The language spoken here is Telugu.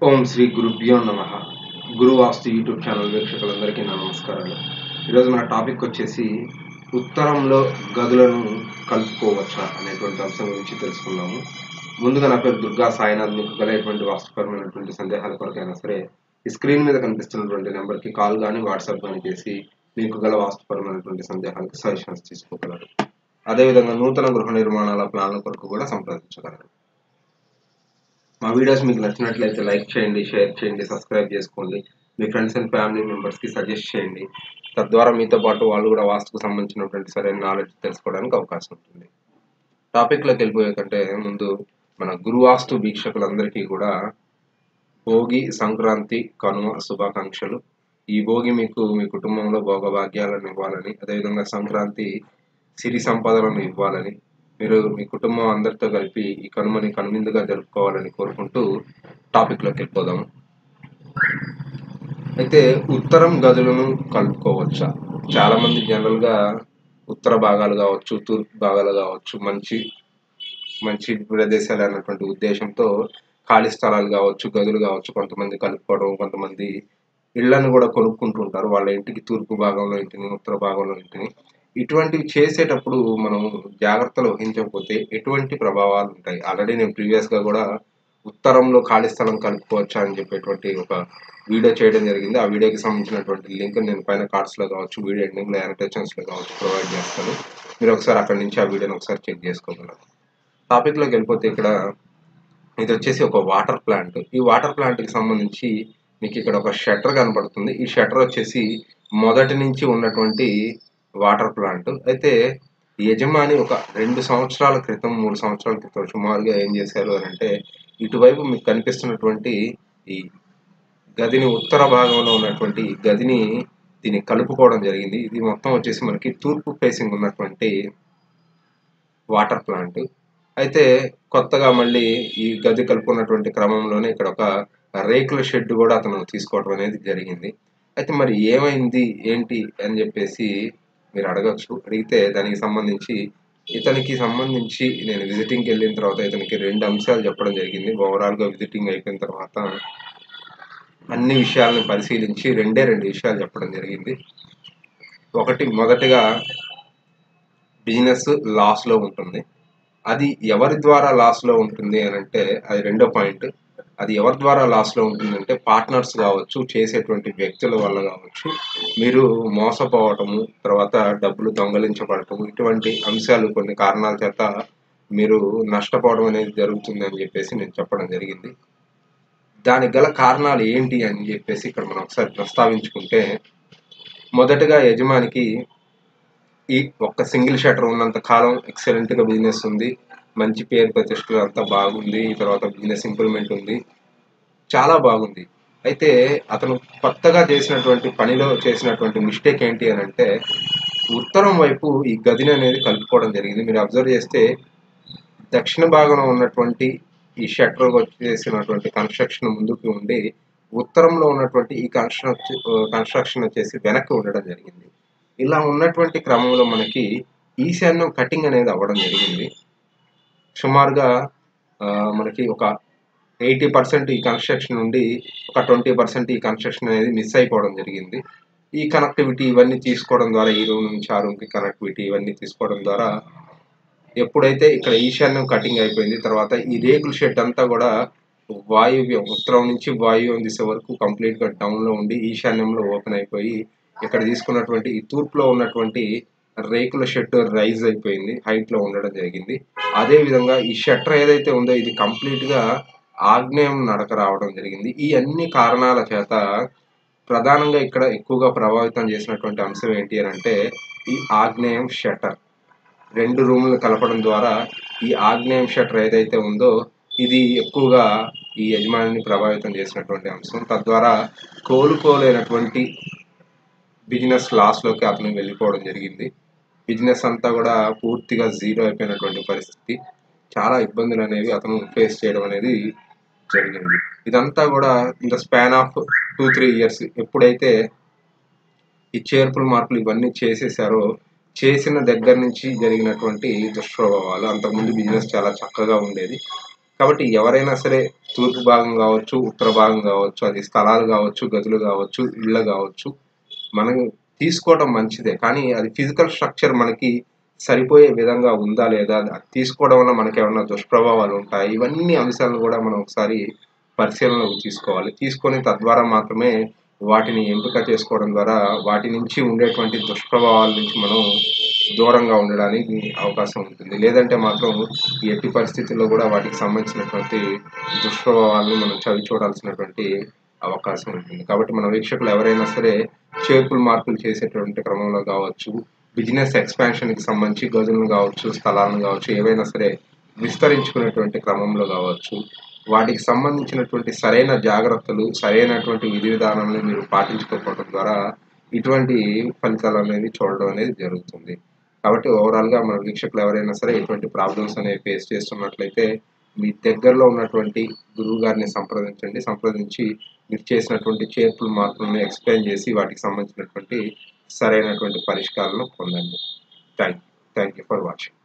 ఓం శ్రీ గురుభ్యో నమ గురు వాస్తు యూట్యూబ్ ఛానల్ వీక్షకులందరికీ నా నమస్కారాలు ఈరోజు మన టాపిక్ వచ్చేసి ఉత్తరంలో గదులను కలుపుకోవచ్చా అనేటువంటి అంశం గురించి తెలుసుకుందాము ముందుగా నా పేరు దుర్గా సాయినాథ్ మీకు గల ఎటువంటి వాస్తుపరమైనటువంటి సందేహాల కొరకైనా సరే ఈ స్క్రీన్ మీద కనిపిస్తున్నటువంటి నెంబర్కి కాల్ కానీ వాట్సాప్ కానీ చేసి మీకు గల వాస్తుపరమైనటువంటి సందేహాలకు సజెషన్స్ తీసుకోగలరు అదేవిధంగా నూతన గృహ నిర్మాణాల ప్లాన్ల కొరకు కూడా సంప్రదించగలరు మా వీడియోస్ మీకు నచ్చినట్లయితే లైక్ చేయండి షేర్ చేయండి సబ్స్క్రైబ్ చేసుకోండి మీ ఫ్రెండ్స్ అండ్ ఫ్యామిలీ మెంబర్స్కి సజెస్ట్ చేయండి తద్వారా మీతో పాటు వాళ్ళు కూడా వాస్తుకు సంబంధించినటువంటి సరైన నాలెడ్జ్ తెలుసుకోవడానికి అవకాశం ఉంటుంది టాపిక్లోకి వెళ్ళిపోయే కంటే ముందు మన గురువాస్తు వీక్షకులందరికీ కూడా భోగి సంక్రాంతి కనుమ శుభాకాంక్షలు ఈ భోగి మీకు మీ కుటుంబంలో భోగభాగ్యాలను ఇవ్వాలని అదేవిధంగా సంక్రాంతి సిరి సంపదలను ఇవ్వాలని మీరు మీ కుటుంబం అందరితో కలిపి ఈ కనుమని కనువిందుగా జరుపుకోవాలని కోరుకుంటూ టాపిక్లోకి వెళ్ళిపోదాము అయితే ఉత్తరం గదులను కలుపుకోవచ్చా చాలా మంది జనరల్గా ఉత్తర భాగాలు కావచ్చు తూర్పు భాగాలు కావచ్చు మంచి మంచి ప్రదేశాలు అన్నటువంటి ఉద్దేశంతో ఖాళీ స్థలాలు కావచ్చు గదులు కావచ్చు కొంతమంది కలుపుకోవడం కొంతమంది ఇళ్లను కూడా కొనుక్కుంటుంటారు వాళ్ళ ఇంటికి తూర్పు భాగంలో ఇంటిని ఉత్తర భాగంలో ఇంటిని ఇటువంటివి చేసేటప్పుడు మనం జాగ్రత్తలు వహించకపోతే ఎటువంటి ప్రభావాలు ఉంటాయి ఆల్రెడీ నేను ప్రీవియస్గా కూడా ఉత్తరంలో ఖాళీ స్థలం కలుపుకోవచ్చా అని చెప్పేటువంటి ఒక వీడియో చేయడం జరిగింది ఆ వీడియోకి సంబంధించినటువంటి లింక్ నేను పైన కార్డ్స్లో కావచ్చు వీడియో ఎండింగ్లో యానిటేషన్స్లో కావచ్చు ప్రొవైడ్ చేస్తాను మీరు ఒకసారి అక్కడి నుంచి ఆ వీడియోని ఒకసారి చెక్ చేసుకోగలరు టాపిక్లోకి వెళ్ళిపోతే ఇక్కడ ఇది వచ్చేసి ఒక వాటర్ ప్లాంట్ ఈ వాటర్ ప్లాంట్కి సంబంధించి మీకు ఇక్కడ ఒక షట్టర్ కనపడుతుంది ఈ షట్టర్ వచ్చేసి మొదటి నుంచి ఉన్నటువంటి వాటర్ ప్లాంట్ అయితే యజమాని ఒక రెండు సంవత్సరాల క్రితం మూడు సంవత్సరాల క్రితం సుమారుగా ఏం చేశారు అని అంటే ఇటువైపు మీకు కనిపిస్తున్నటువంటి ఈ గదిని ఉత్తర భాగంలో ఉన్నటువంటి ఈ గదిని దీన్ని కలుపుకోవడం జరిగింది ఇది మొత్తం వచ్చేసి మనకి తూర్పు ఫేసింగ్ ఉన్నటువంటి వాటర్ ప్లాంట్ అయితే కొత్తగా మళ్ళీ ఈ గది కలుపుకున్నటువంటి క్రమంలోనే ఇక్కడ ఒక రేకుల షెడ్ కూడా అతను తీసుకోవడం అనేది జరిగింది అయితే మరి ఏమైంది ఏంటి అని చెప్పేసి మీరు అడగచ్చు అడిగితే దానికి సంబంధించి ఇతనికి సంబంధించి నేను విజిటింగ్కి వెళ్ళిన తర్వాత ఇతనికి రెండు అంశాలు చెప్పడం జరిగింది ఓవరాల్గా విజిటింగ్ అయిపోయిన తర్వాత అన్ని విషయాలను పరిశీలించి రెండే రెండు విషయాలు చెప్పడం జరిగింది ఒకటి మొదటిగా బిజినెస్ లాస్లో ఉంటుంది అది ఎవరి ద్వారా లాస్లో ఉంటుంది అని అంటే అది రెండో పాయింట్ అది ఎవరి ద్వారా లాస్లో ఉంటుందంటే పార్ట్నర్స్ కావచ్చు చేసేటువంటి వ్యక్తుల వల్ల కావచ్చు మీరు మోసపోవటము తర్వాత డబ్బులు దొంగలించబడటము ఇటువంటి అంశాలు కొన్ని కారణాల చేత మీరు నష్టపోవడం అనేది జరుగుతుంది అని చెప్పేసి నేను చెప్పడం జరిగింది దానికి గల కారణాలు ఏంటి అని చెప్పేసి ఇక్కడ మనం ఒకసారి ప్రస్తావించుకుంటే మొదటగా యజమానికి ఈ ఒక్క సింగిల్ షటర్ ఉన్నంత కాలం ఎక్సలెంట్గా బిజినెస్ ఉంది మంచి పేరు ప్రతిష్టలు అంతా బాగుంది తర్వాత బిజినెస్ ఇంప్రూవ్మెంట్ ఉంది చాలా బాగుంది అయితే అతను కొత్తగా చేసినటువంటి పనిలో చేసినటువంటి మిస్టేక్ ఏంటి అని అంటే ఉత్తరం వైపు ఈ గదిని అనేది కలుపుకోవడం జరిగింది మీరు అబ్జర్వ్ చేస్తే దక్షిణ భాగంలో ఉన్నటువంటి ఈ షట్టర్ వచ్చేసినటువంటి కన్స్ట్రక్షన్ ముందుకు ఉండి ఉత్తరంలో ఉన్నటువంటి ఈ కన్స్ట్రక్షన్ కన్స్ట్రక్షన్ వచ్చేసి వెనక్కి ఉండడం జరిగింది ఇలా ఉన్నటువంటి క్రమంలో మనకి ఈశాన్యం కటింగ్ అనేది అవ్వడం జరిగింది సుమారుగా మనకి ఒక ఎయిటీ పర్సెంట్ ఈ కన్స్ట్రక్షన్ నుండి ఒక ట్వంటీ పర్సెంట్ ఈ కన్స్ట్రక్షన్ అనేది మిస్ అయిపోవడం జరిగింది ఈ కనెక్టివిటీ ఇవన్నీ తీసుకోవడం ద్వారా ఈ రూమ్ నుంచి ఆ రూమ్కి కనెక్టివిటీ ఇవన్నీ తీసుకోవడం ద్వారా ఎప్పుడైతే ఇక్కడ ఈశాన్యం కటింగ్ అయిపోయింది తర్వాత ఈ రేకుల షెడ్ అంతా కూడా వాయువ్యం ఉత్తరం నుంచి వాయువ్యం దిశ వరకు కంప్లీట్గా డౌన్లో ఉండి ఈశాన్యంలో ఓపెన్ అయిపోయి ఇక్కడ తీసుకున్నటువంటి ఈ తూర్పులో ఉన్నటువంటి రేకుల షెడ్ రైజ్ అయిపోయింది హైట్లో ఉండడం జరిగింది అదే విధంగా ఈ షట్టర్ ఏదైతే ఉందో ఇది కంప్లీట్గా ఆగ్నేయం నడక రావడం జరిగింది ఈ అన్ని కారణాల చేత ప్రధానంగా ఇక్కడ ఎక్కువగా ప్రభావితం చేసినటువంటి అంశం ఏంటి అని అంటే ఈ ఆగ్నేయం షట్టర్ రెండు రూములు కలపడం ద్వారా ఈ ఆగ్నేయం షట్టర్ ఏదైతే ఉందో ఇది ఎక్కువగా ఈ యజమానిని ప్రభావితం చేసినటువంటి అంశం తద్వారా కోలుకోలేనటువంటి బిజినెస్ లాస్లోకి అతను వెళ్ళిపోవడం జరిగింది బిజినెస్ అంతా కూడా పూర్తిగా జీరో అయిపోయినటువంటి పరిస్థితి చాలా ఇబ్బందులు అనేవి అతను ఫేస్ చేయడం అనేది జరిగింది ఇదంతా కూడా in the span of two three years ఎప్పుడైతే ఈ చేర్పులు మార్పులు ఇవన్నీ చేసేసారో చేసిన దగ్గర నుంచి జరిగినటువంటి దుష్ప్రభావాలు అంతకుముందు బిజినెస్ చాలా చక్కగా ఉండేది కాబట్టి ఎవరైనా సరే తూర్పు భాగం కావచ్చు ఉత్తర భాగం కావచ్చు అది స్థలాలు కావచ్చు గదులు కావచ్చు ఇళ్ళు కావచ్చు మనం తీసుకోవడం మంచిదే కానీ అది ఫిజికల్ స్ట్రక్చర్ మనకి సరిపోయే విధంగా ఉందా లేదా అది తీసుకోవడం వల్ల మనకి ఏమైనా దుష్ప్రభావాలు ఉంటాయి ఇవన్నీ అంశాలను కూడా మనం ఒకసారి పరిశీలనలోకి తీసుకోవాలి తీసుకొని తద్వారా మాత్రమే వాటిని ఎంపిక చేసుకోవడం ద్వారా వాటి నుంచి ఉండేటువంటి దుష్ప్రభావాల నుంచి మనం దూరంగా ఉండడానికి అవకాశం ఉంటుంది లేదంటే మాత్రం ఈ ఎట్టి పరిస్థితుల్లో కూడా వాటికి సంబంధించినటువంటి దుష్ప్రభావాలను మనం చవి చూడాల్సినటువంటి అవకాశం ఉంటుంది కాబట్టి మన వీక్షకులు ఎవరైనా సరే చేర్పులు మార్పులు చేసేటువంటి క్రమంలో కావచ్చు బిజినెస్ ఎక్స్పాన్షన్కి సంబంధించి గదులను కావచ్చు స్థలాలను కావచ్చు ఏవైనా సరే విస్తరించుకునేటువంటి క్రమంలో కావచ్చు వాటికి సంబంధించినటువంటి సరైన జాగ్రత్తలు సరైనటువంటి విధి విధానాలను మీరు పాటించుకోకపోవడం ద్వారా ఇటువంటి ఫలితాలు అనేది చూడడం అనేది జరుగుతుంది కాబట్టి ఓవరాల్గా మన వీక్షకులు ఎవరైనా సరే ఇటువంటి ప్రాబ్లమ్స్ అనేవి ఫేస్ చేస్తున్నట్లయితే మీ దగ్గరలో ఉన్నటువంటి గురువు గారిని సంప్రదించండి సంప్రదించి మీరు చేసినటువంటి చేర్పులు మార్పులను ఎక్స్ప్లెయిన్ చేసి వాటికి సంబంధించినటువంటి సరైనటువంటి పరిష్కారాలను పొందండి thank thank you for watching